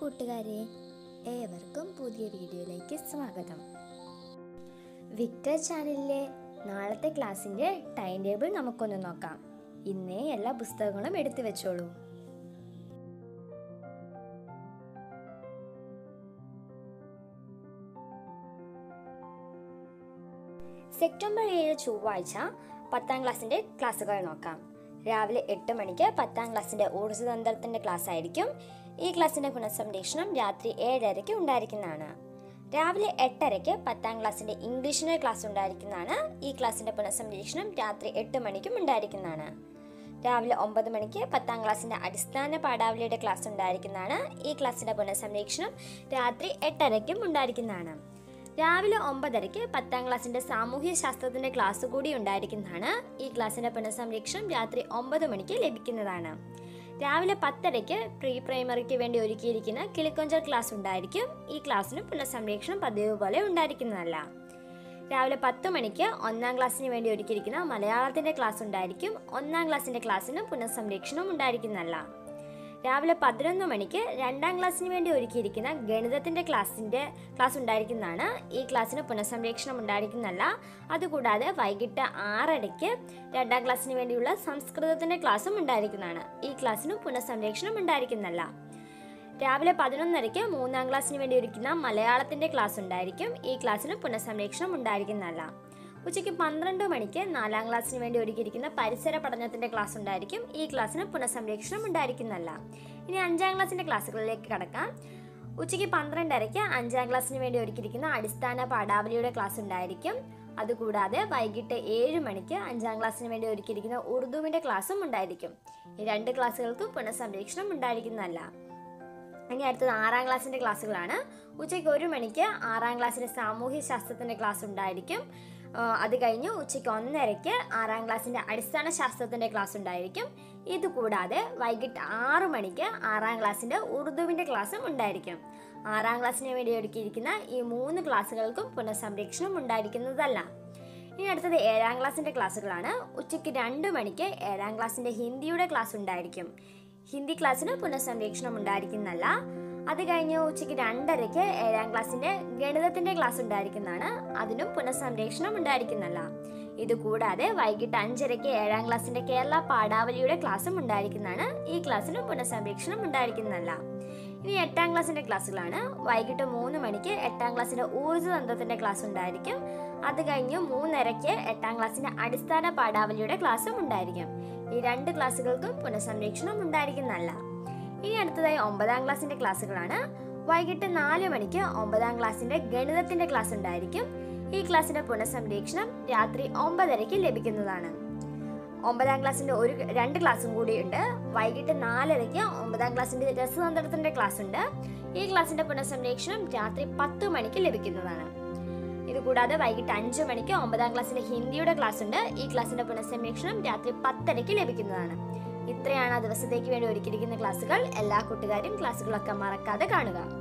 കൂട്ടുകാരെ ഏവർക്കും പുതിയ വീഡിയോയിലേക്ക് സ്വാഗതം വിക്ടർ ചാനലിലെ നാളത്തെ ക്ലാസ്സിൻ്റെ ടൈം ടേബിൾ നമുക്കൊന്ന് നോക്കാം ഇന്നേ എല്ലാ പുസ്തകങ്ങളും എടുത്തു വെച്ചോളൂ സെപ്റ്റംബർ ഏഴ് ചൊവ്വാഴ്ച പത്താം ക്ലാസ്സിൻ്റെ ക്ലാസ്സുകൾ നോക്കാം രാവിലെ എട്ട് മണിക്ക് പത്താം ക്ലാസ്സിൻ്റെ ഊർജ്ജതന്ത്രത്തിൻ്റെ ക്ലാസ് ആയിരിക്കും ഈ ക്ലാസ്സിൻ്റെ പുനഃസംരക്ഷണം രാത്രി ഏഴരയ്ക്ക് ഉണ്ടായിരിക്കുന്നതാണ് രാവിലെ എട്ടരയ്ക്ക് പത്താം ക്ലാസ്സിൻ്റെ ഇംഗ്ലീഷിൻ്റെ ക്ലാസ് ഉണ്ടായിരിക്കുന്നതാണ് ഈ ക്ലാസ്സിൻ്റെ പുനഃസംരക്ഷണം രാത്രി എട്ട് മണിക്കും ഉണ്ടായിരിക്കുന്നതാണ് രാവിലെ ഒമ്പത് മണിക്ക് പത്താം ക്ലാസ്സിൻ്റെ അടിസ്ഥാന പാഠാവലിയുടെ ക്ലാസ് ഉണ്ടായിരിക്കുന്നതാണ് ഈ ക്ലാസ്സിൻ്റെ പുനഃസംരക്ഷണം രാത്രി എട്ടരയ്ക്കും ഉണ്ടായിരിക്കുന്നതാണ് രാവിലെ ഒമ്പതരയ്ക്ക് പത്താം ക്ലാസ്സിൻ്റെ സാമൂഹ്യ ശാസ്ത്രത്തിൻ്റെ ക്ലാസ് കൂടി ഉണ്ടായിരിക്കുന്നതാണ് ഈ ക്ലാസ്സിൻ്റെ പുനഃസംരക്ഷണം രാത്രി ഒമ്പത് മണിക്ക് ലഭിക്കുന്നതാണ് രാവിലെ പത്തരയ്ക്ക് പ്രീ പ്രൈമറിക്ക് വേണ്ടി ഒരുക്കിയിരിക്കുന്ന കിളിക്കൊഞ്ചൽ ക്ലാസ് ഉണ്ടായിരിക്കും ഈ ക്ലാസ്സിന് പുനഃസംരക്ഷണം പതിവ് പോലെ ഉണ്ടായിരിക്കുന്നതല്ല രാവിലെ പത്ത് മണിക്ക് ഒന്നാം ക്ലാസ്സിന് വേണ്ടി ഒരുക്കിയിരിക്കുന്ന മലയാളത്തിൻ്റെ ക്ലാസ് ഉണ്ടായിരിക്കും ഒന്നാം ക്ലാസ്സിൻ്റെ ക്ലാസ്സിന് പുനഃസംരക്ഷണം ഉണ്ടായിരിക്കുന്നതല്ല രാവിലെ പതിനൊന്ന് മണിക്ക് രണ്ടാം ക്ലാസ്സിന് വേണ്ടി ഒരുക്കിയിരിക്കുന്ന ഗണിതത്തിൻ്റെ ക്ലാസ്സിൻ്റെ ക്ലാസ് ഉണ്ടായിരിക്കുന്നതാണ് ഈ ക്ലാസ്സിന് പുനഃസംരക്ഷണം ഉണ്ടായിരിക്കുന്നതല്ല അതുകൂടാതെ വൈകിട്ട് ആറരയ്ക്ക് രണ്ടാം ക്ലാസ്സിന് വേണ്ടിയുള്ള സംസ്കൃതത്തിൻ്റെ ക്ലാസ്സും ഉണ്ടായിരിക്കുന്നതാണ് ഈ ക്ലാസ്സിനും പുനഃസംരക്ഷണം ഉണ്ടായിരിക്കുന്നതല്ല രാവിലെ പതിനൊന്നരയ്ക്ക് മൂന്നാം ക്ലാസ്സിന് വേണ്ടി ഒരുക്കുന്ന മലയാളത്തിൻ്റെ ക്ലാസ് ഉണ്ടായിരിക്കും ഈ ക്ലാസ്സിന് പുനഃസംരക്ഷണം ഉണ്ടായിരിക്കുന്നതല്ല ഉച്ചയ്ക്ക് പന്ത്രണ്ട് മണിക്ക് നാലാം ക്ലാസ്സിന് വേണ്ടി ഒരുക്കിയിരിക്കുന്ന പരിസര പഠനത്തിൻ്റെ ക്ലാസ് ഉണ്ടായിരിക്കും ഈ ക്ലാസ്സിന് പുനഃസംരക്ഷണം ഉണ്ടായിരിക്കുന്നതല്ല ഇനി അഞ്ചാം ക്ലാസ്സിൻ്റെ ക്ലാസ്സുകളിലേക്ക് കടക്കാം ഉച്ചയ്ക്ക് പന്ത്രണ്ടരയ്ക്ക് അഞ്ചാം ക്ലാസ്സിന് വേണ്ടി ഒരുക്കിയിരിക്കുന്ന അടിസ്ഥാന പാഠാവലിയുടെ ക്ലാസ് ഉണ്ടായിരിക്കും അതുകൂടാതെ വൈകിട്ട് ഏഴ് മണിക്ക് അഞ്ചാം ക്ലാസ്സിന് വേണ്ടി ഒരുക്കിയിരിക്കുന്ന ഉറുദുവിൻ്റെ ക്ലാസ്സും ഉണ്ടായിരിക്കും ഈ രണ്ട് ക്ലാസ്സുകൾക്കും പുനഃസംരക്ഷണം ഉണ്ടായിരിക്കുന്നതല്ല ഇനി അടുത്തത് ആറാം ക്ലാസ്സിൻ്റെ ക്ലാസ്സുകളാണ് ഉച്ചയ്ക്ക് ഒരു മണിക്ക് ആറാം ക്ലാസ്സിൻ്റെ സാമൂഹ്യ ശാസ്ത്രത്തിൻ്റെ ക്ലാസ് ഉണ്ടായിരിക്കും ആ, അത് കഴിഞ്ഞ് ഉച്ചയ്ക്ക് ഒന്നരയ്ക്ക് ആറാം ക്ലാസ്സിൻ്റെ അടിസ്ഥാന ശാസ്ത്രത്തിൻ്റെ ക്ലാസ് ഉണ്ടായിരിക്കും ഇത് കൂടാതെ വൈകിട്ട് ആറു മണിക്ക് ആറാം ക്ലാസ്സിൻ്റെ ഉറുദുവിൻ്റെ ക്ലാസ്സും ഉണ്ടായിരിക്കും ആറാം ക്ലാസ്സിന് വേണ്ടി ഒരുക്കിയിരിക്കുന്ന ഈ മൂന്ന് ക്ലാസ്സുകൾക്കും പുനഃസംരക്ഷണം ഉണ്ടായിരിക്കുന്നതല്ല ഇനി അടുത്തത് ഏഴാം ക്ലാസ്സിൻ്റെ ക്ലാസ്സുകളാണ് ഉച്ചയ്ക്ക് രണ്ട് മണിക്ക് ഏഴാം ക്ലാസ്സിൻ്റെ ഹിന്ദിയുടെ ക്ലാസ് ഉണ്ടായിരിക്കും ഹിന്ദി ക്ലാസ്സിന് പുനഃസംരക്ഷണം ഉണ്ടായിരിക്കുന്നതല്ല അത് കഴിഞ്ഞ് ഉച്ചയ്ക്ക് രണ്ടരയ്ക്ക് ഏഴാം ക്ലാസ്സിൻ്റെ ഗണിതത്തിൻ്റെ ക്ലാസ് ഉണ്ടായിരിക്കുന്നതാണ് അതിനും പുനഃസംരക്ഷണം ഉണ്ടായിരിക്കുന്നതല്ല ഇത് കൂടാതെ വൈകിട്ട് അഞ്ചരയ്ക്ക് ഏഴാം ക്ലാസ്സിൻ്റെ കേരള പാഠാവലിയുടെ ക്ലാസ്സും ഉണ്ടായിരിക്കുന്നതാണ് ഈ ക്ലാസ്സിനും പുനഃസംരക്ഷണം ഉണ്ടായിരിക്കുന്നതല്ല ഇനി എട്ടാം ക്ലാസ്സിൻ്റെ ക്ലാസ്സുകളാണ് വൈകിട്ട് മൂന്ന് മണിക്ക് എട്ടാം ക്ലാസ്സിൻ്റെ ഊർജ്ജതന്ത്രത്തിൻ്റെ ക്ലാസ് ഉണ്ടായിരിക്കും അത് കഴിഞ്ഞ് മൂന്നരയ്ക്ക് എട്ടാം ക്ലാസ്സിൻ്റെ അടിസ്ഥാന പാഠാവലിയുടെ ക്ലാസ്സും ഉണ്ടായിരിക്കും ഈ രണ്ട് ക്ലാസ്സുകൾക്കും പുനഃസംരക്ഷണം ഉണ്ടായിരിക്കുന്നതല്ല ഇനി അടുത്തതായി ഒമ്പതാം ക്ലാസ്സിൻ്റെ ക്ലാസ്സുകളാണ് വൈകിട്ട് നാല് മണിക്ക് ഒമ്പതാം ക്ലാസ്സിൻ്റെ ഗണിതത്തിൻ്റെ ക്ലാസ് ഉണ്ടായിരിക്കും ഈ ക്ലാസ്സിൻ്റെ പുനഃസംരക്ഷണം രാത്രി ഒമ്പതരയ്ക്ക് ലഭിക്കുന്നതാണ് ഒമ്പതാം ക്ലാസ്സിൻ്റെ ഒരു രണ്ട് ക്ലാസ്സും കൂടി ഉണ്ട് വൈകിട്ട് നാലരയ്ക്ക് ഒമ്പതാം ക്ലാസ്സിൻ്റെ രസതന്ത്രത്തിൻ്റെ ക്ലാസ് ഉണ്ട് ഈ ക്ലാസ്സിൻ്റെ പുനഃസംരക്ഷണം രാത്രി പത്ത് മണിക്ക് ലഭിക്കുന്നതാണ് ഇത് കൂടാതെ വൈകിട്ട് അഞ്ച് മണിക്ക് ഒമ്പതാം ക്ലാസ്സിലെ ഹിന്ദിയുടെ ക്ലാസ് ഉണ്ട് ഈ ക്ലാസ്സിന്റെ പുനഃസംരക്ഷണം രാത്രി പത്തരയ്ക്ക് ലഭിക്കുന്നതാണ് ഇത്രയാണ് ആ ദിവസത്തേക്ക് വേണ്ടി ഒരുക്കിയിരിക്കുന്ന ക്ലാസ്സുകൾ എല്ലാ കൂട്ടുകാരും ക്ലാസ്സുകളൊക്കെ മറക്കാതെ കാണുക